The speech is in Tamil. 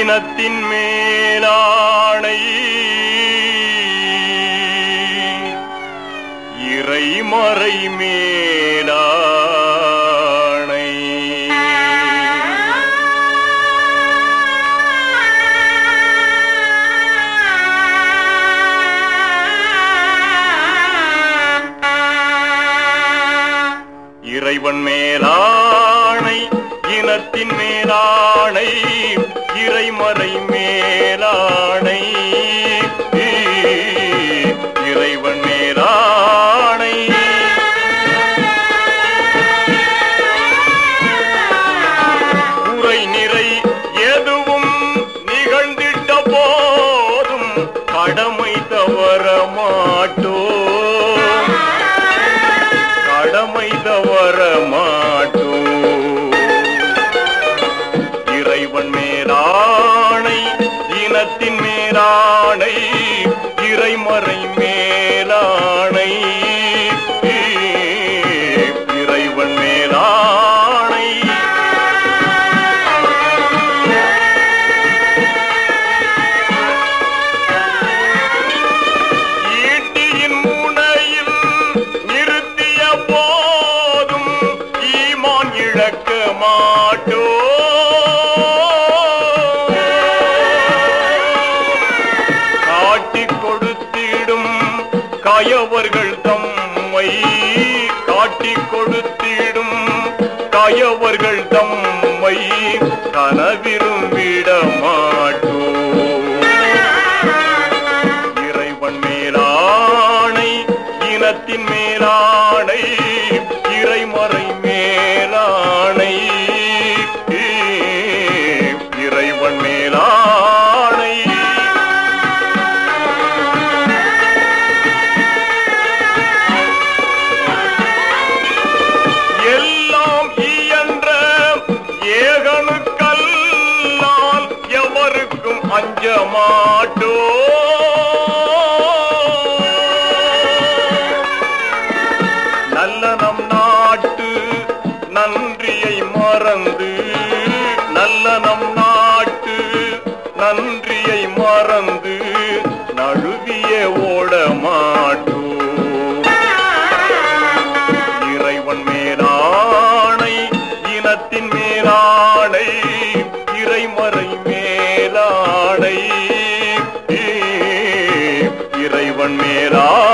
இனத்தின் மேலாணை இறைமறை மேலாணை இறைவன் மேலாணை இனத்தின் மேலாணை இறைமறை மேலாணை இறைவன் மேலாணை உரை நிறை எதுவும் நிகழ்ந்திட்ட போதும் கடமை தவற மாட்டோம் கடமை தவற மாட்டோம் இறைவன் மேலாணை இனத்தின் மேலாணை இறைமறை மேலாணை இறைவன் மேலாணை ஈட்டியின் முனையில் நிறுத்திய போதும் ஈமான் இழக்க மாட்டோ காட்டிக் கொடுத்திடும் கயவர்கள் தம்மை காட்டிக் கொடுத்திடும் கயவர்கள் தம்மை கனவிலும் விட மாட்டோம் இறைவன் மேலாணை இனத்தின் மேலாணை இறைமறை மேலாணை இறைவன் மேலாணை எல்லாம் இயன்ற ஏகனுக்கல்லால் எவருக்கும் அஞ்ச மாட்டோ நல்ல நம் நாட்டு நன்றியை மறந்து நல்ல நம் நாட்டு நன்றியை மறந்து நழுவிய ஓட மாட்டோ இறைவன் மேலாணை இனத்தின் மேலாணை இறைமறை மேலாணை இறைவன் மேலாணை